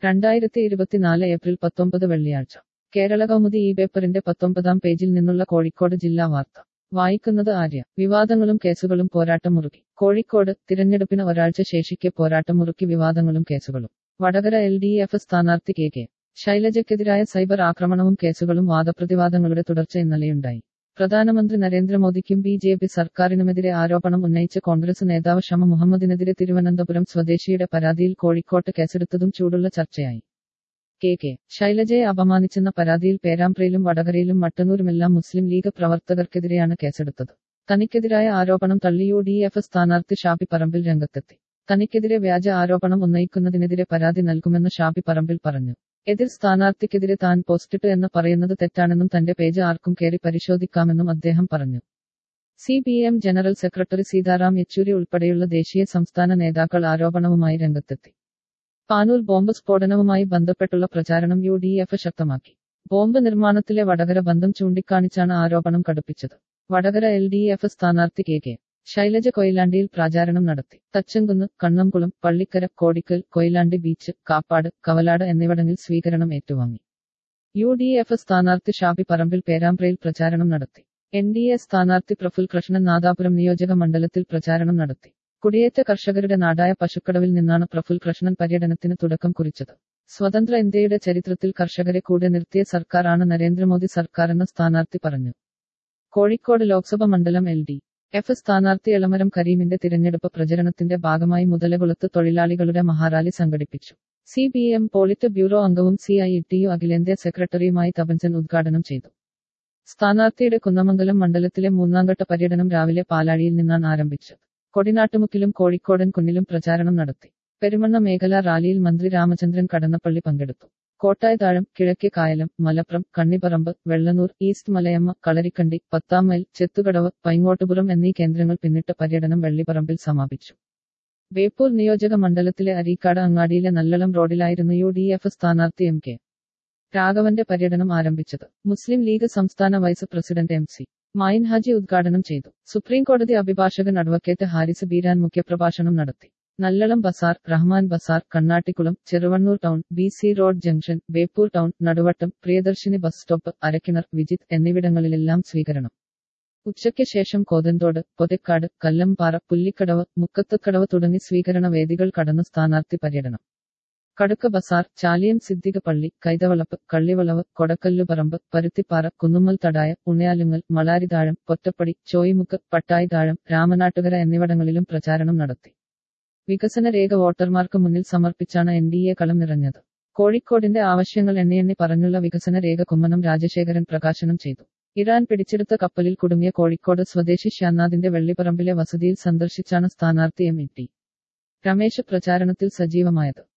രണ്ടായിരത്തി ഇരുപത്തിനാല് ഏപ്രിൽ പത്തൊമ്പത് വെള്ളിയാഴ്ച കേരള കൗമുദി ഈ പേപ്പറിന്റെ പത്തൊമ്പതാം പേജിൽ നിന്നുള്ള കോഴിക്കോട് ജില്ലാ വാർത്ത വായിക്കുന്നത് ആര്യ വിവാദങ്ങളും കേസുകളും പോരാട്ടം മുറുകി കോഴിക്കോട് തിരഞ്ഞെടുപ്പിന് ഒരാഴ്ച ശേഷിക്കെ പോരാട്ടം മുറുക്കി വിവാദങ്ങളും കേസുകളും വടകര എൽ ഡി എഫ് സ്ഥാനാർത്ഥി കെ കെ ശൈലജയ്ക്കെതിരായ സൈബർ ആക്രമണവും കേസുകളും വാദപ്രതിവാദങ്ങളുടെ തുടർച്ച ഇന്നലെയുണ്ടായി പ്രധാനമന്ത്രി നരേന്ദ്രമോദിക്കും ബി ജെ പി സർക്കാരിനുമെതിരെ ആരോപണം ഉന്നയിച്ച കോൺഗ്രസ് നേതാവ് ഷമ മുഹമ്മദിനെതിരെ തിരുവനന്തപുരം സ്വദേശിയുടെ പരാതിയിൽ കോഴിക്കോട്ട് കേസെടുത്തതും ചൂടുള്ള ചർച്ചയായി കെ കെ ശൈലജയെ അപമാനിച്ചെന്ന പരാതിയിൽ പേരാമ്പ്രയിലും വടകരയിലും മട്ടന്നൂരുമെല്ലാം മുസ്ലിം ലീഗ് പ്രവർത്തകർക്കെതിരെയാണ് കേസെടുത്തത് തനിക്കെതിരായ ആരോപണം തള്ളി യു ഡി എഫ് സ്ഥാനാർത്ഥി ഷാബി പറമ്പിൽ രംഗത്തെത്തി തനിക്കെതിരെ വ്യാജ ആരോപണം ഉന്നയിക്കുന്നതിനെതിരെ പരാതി നൽകുമെന്ന് ഷാബി പറമ്പിൽ പറഞ്ഞു എതിർ സ്ഥാനാർത്ഥിക്കെതിരെ താൻ പോസ്റ്റിട്ടു എന്ന് പറയുന്നത് തെറ്റാണെന്നും തന്റെ പേജ് ആർക്കും കയറി പരിശോധിക്കാമെന്നും അദ്ദേഹം പറഞ്ഞു C P M general secretary Sitaram Yechury ഉൾപ്പെടെയുള്ള ദേശീയ സംസ്ഥാന നേതാക്കൾ ആരോപണവുമായി രംഗത്തെത്തി പാനൂർ ബോംബ് സ്ഫോടനവുമായി ബന്ധപ്പെട്ടുള്ള പ്രചാരണം യു ഡി എഫ് ശക്തമാക്കി ബോംബ് നിർമ്മാണത്തിലെ വടകര ബന്ധം ചൂണ്ടിക്കാണിച്ചാണ് ആരോപണം കടുപ്പിച്ചത് വടകര എൽ ഡി എഫ് സ്ഥാനാർത്ഥി കെ കെ ശൈലജ കൊയിലാണ്ടിയിൽ പ്രചാരണം നടത്തി തച്ചൻകുന്ന് കണ്ണംകുളം പള്ളിക്കര കോടിക്കൽ കൊയിലാണ്ടി ബീച്ച് കാപ്പാട് കവലാട് എന്നിവിടങ്ങളിൽ സ്വീകരണം ഏറ്റുവാങ്ങി യു ഡി എഫ് സ്ഥാനാർത്ഥി ഷാബി പറമ്പിൽ പേരാമ്പ്രയിൽ പ്രചാരണം നടത്തി എൻ ഡി എ സ്ഥാനാർത്ഥി പ്രഫുൽ കൃഷ്ണൻ നാദാപുരം നിയോജക മണ്ഡലത്തിൽ പ്രചാരണം നടത്തി കുടിയേറ്റ കർഷകരുടെ നാടായ പശുക്കടവിൽ നിന്നാണ് പ്രഫുൽ കൃഷ്ണൻ പര്യടനത്തിന് തുടക്കം കുറിച്ചത് സ്വതന്ത്ര ഇന്ത്യയുടെ ചരിത്രത്തിൽ കർഷകരെ കൂടെ നിർത്തിയ സർക്കാരാണ് നരേന്ദ്രമോദി സർക്കാരെന്ന് സ്ഥാനാർത്ഥി പറഞ്ഞു കോഴിക്കോട് ലോക്സഭ മണ്ഡലം എൽ ഡി എഫ് സ്ഥാനാർത്ഥി എളമരം കരീമിന്റെ തിരഞ്ഞെടുപ്പ് പ്രചരണത്തിന്റെ ഭാഗമായി മുതലകുളത്ത് തൊഴിലാളികളുടെ മഹാറാലി സംഘടിപ്പിച്ചു C P M polit bureau അംഗവും സി ഐ ടി യു അഖിലേന്ത്യാ സെക്രട്ടറിയുമായി തപഞ്ചൻ ഉദ്ഘാടനം ചെയ്തു സ്ഥാനാർത്ഥിയുടെ കുന്നമംഗലം മണ്ഡലത്തിലെ മൂന്നാംഘട്ട പര്യടനം രാവിലെ പാലാഴിയിൽ നിന്നാണ് ആരംഭിച്ചത് കൊടിനാട്ടുമുക്കിലും കോഴിക്കോടൻ കുന്നിലും പ്രചാരണം നടത്തി പെരുമണ്ണ മേഖലാ റാലിയിൽ മന്ത്രി രാമചന്ദ്രൻ കടന്നപ്പള്ളി പങ്കെടുത്തു കോട്ടായതാഴം കിഴക്കേ കായലം മലപ്പുറം കണ്ണിപ്പറമ്പ് വെള്ളനൂർ ഈസ്റ്റ് മലയമ്മ കളരിക്കണ്ടി പത്താമൈൽ ചെത്തുകടവ് പൈങ്ങോട്ടുപുറം എന്നീ കേന്ദ്രങ്ങൾ പിന്നിട്ട പര്യടനം വെള്ളിപ്പറമ്പിൽ സമാപിച്ചു ബേപ്പൂർ നിയോജക മണ്ഡലത്തിലെ അരീക്കാട് അങ്ങാടിയിലെ നല്ലളം റോഡിലായിരുന്നു യു ഡി എഫ് സ്ഥാനാർത്ഥി എം കെ രാഘവന്റെ പര്യടനം ആരംഭിച്ചത് മുസ്ലിം ലീഗ് സംസ്ഥാന vice president M C Mayin Haji ഉദ്ഘാടനം ചെയ്തു സുപ്രീം കോടതി അഭിഭാഷകൻ അഡ്വക്കേറ്റ് ഹാരിസ് ബീരാൻ മുഖ്യപ്രഭാഷണം നടത്തി Nallalam Bazaar Rahman Bazaar Kannattikulam Cheruvannur town B C road junction Beypore town Naduvattam Priyadarshini bus stop Arakkinar Vijith എന്നിവിടങ്ങളിലെല്ലാം സ്വീകരണം ഉച്ചയ്ക്ക് ശേഷം കോതന്തോട് പൊതക്കാട് കല്ലംപാറ പുല്ലിക്കടവ് മുക്കത്തുക്കടവ് തുടങ്ങി സ്വീകരണ വേദികൾ കടന്ന് സ്ഥാനാർത്ഥി പര്യടനം കടുക്ക ബസാർ ചാലിയം സിദ്ദിഖ പള്ളി കൈതവളപ്പ് കള്ളിവളവ് കൊടക്കല്ലുപറമ്പ് പരുത്തിപ്പാറ കുന്നുമ്മൽ തടായ ഉണ്ണയാലുങ്ങൽ മളാരിതാഴം പൊറ്റപ്പടി ചോയിമുക്ക് പട്ടായിതാഴം രാമനാട്ടുകര എന്നിവിടങ്ങളിലും പ്രചാരണം നടത്തി വികസന രേഖ വോട്ടർമാർക്ക് മുന്നിൽ സമർപ്പിച്ചാണ് എൻ ഡി എ കളം നിറഞ്ഞത് കോഴിക്കോടിന്റെ ആവശ്യങ്ങൾ എണ്ണിയെണ്ണി പറഞ്ഞുള്ള വികസന രേഖ കുമ്മനം രാജശേഖരൻ പ്രകാശനം ചെയ്തു ഇറാൻ പിടിച്ചെടുത്ത കപ്പലിൽ കുടുങ്ങിയ കോഴിക്കോട് സ്വദേശി ശ്യാനാഥിന്റെ വെള്ളിപ്പറമ്പിലെ വസതിയിൽ സന്ദർശിച്ചാണ് സ്ഥാനാർത്ഥി എം ഇ ടി രമേശ് പ്രചാരണത്തിൽ സജീവമായത്